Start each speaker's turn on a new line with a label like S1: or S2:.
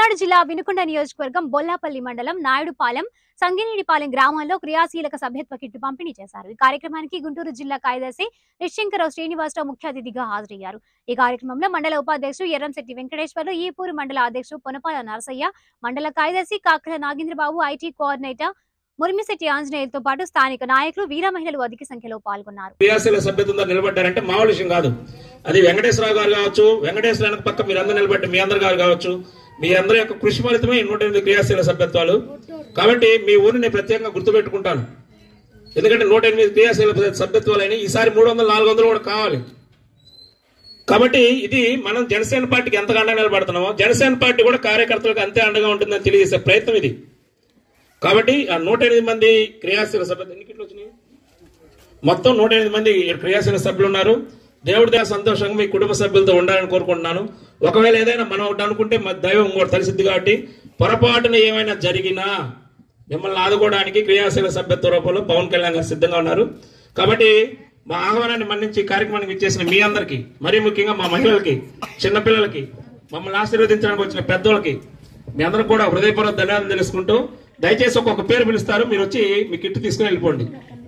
S1: పల్నాడు జిల్లా వినుకొండ నియోజకవర్గం బొల్లాపల్లి మండలం నాయుడుపాలెం సంగినేనిపాలెం గ్రామాల్లో క్రియాశీలక సభ్యత్వ కిట్లు పంపిణీ చేశారు ఈ కార్యక్రమానికి గుంటూరు జిల్లా కార్యదర్శి నిశ్శంకరావు శ్రీనివాసరావు ముఖ్య అతిథిగా హాజరయ్యారు ఈ కార్యక్రమంలో మండల ఉపాధ్యక్షుడు ఎర్రంశెట్టి వెంకటేశ్వర్లు ఈపూరు మండల అధ్యక్షుడు పొనపాల నరసయ్య మండల కార్యదర్శి కాకల నాగేంద్రబాబు ఐటీ కోఆర్డినేటర్ మురిమిశెట్టి ఆంజనేయులతో పాటు స్థానిక నాయకులు వీర మహిళలు అధిక సంఖ్యలో పాల్గొన్నారు
S2: క్రియాశీల సభ్యతంతో నిలబడ్డారంటే మామూలు విషయం కాదు అది వెంకటేశ్వరరావు గారు కావచ్చు వెంకటేశ్వర వెనక పక్క మీరు అందరూ నిలబట్టి మీ అందరు గారు కావచ్చు మీ అందరి యొక్క కృషి ఫలితమే ఈ నూట ఎనిమిది క్రియాశీల సభ్యత్వాలు కాబట్టి మీ ఊరిని నేను ప్రత్యేకంగా గుర్తుపెట్టుకుంటాను ఎందుకంటే నూట ఎనిమిది క్రియాశీల సభ్యత్వాలని ఈసారి మూడు వందలు నాలుగు వందలు కూడా కావాలి కాబట్టి ఇది మనం జనసేన పార్టీకి ఎంతగా అండగా నిలబడుతున్నామో జనసేన పార్టీ కూడా కార్యకర్తలకు అంతే అండగా ఉంటుందని తెలియజేసే ప్రయత్నం ఇది కాబట్టి ఆ నూట ఎనిమిది మంది క్రియాశీల సభ్యులు ఎన్ని కిట్లు వచ్చినాయి మొత్తం నూట ఎనిమిది మంది క్రియాశీల సభ్యులు ఉన్నారు దేవుడి దేవ సంతోషంగా మీ కుటుంబ సభ్యులతో ఉండాలని కోరుకుంటున్నాను ఒకవేళ ఏదైనా మనం ఒకటి అనుకుంటే మా దైవం ఇంకోటి తెలిసిద్ది కాబట్టి పొరపాటున ఏమైనా జరిగినా మిమ్మల్ని ఆదుకోవడానికి క్రియాశీల సభ్యత్వ రూపంలో పవన్ కళ్యాణ్ గారు సిద్ధంగా ఉన్నారు కాబట్టి మా ఆహ్వానాన్ని మన్నించి ఈ కార్యక్రమానికి ఇచ్చేసిన మీ అందరికీ మరీ ముఖ్యంగా మా మహిళలకి చిన్నపిల్లలకి మమ్మల్ని ఆశీర్వదించడానికి వచ్చిన పెద్దోళ్ళకి మీ అందరూ కూడా హృదయపూర్వక ధన్యవాదాలు తెలుసుకుంటూ దయచేసి ఒక్కొక్క పేరు పిలుస్తారు మీరు వచ్చి మీ కిట్ తీసుకుని వెళ్ళిపోండి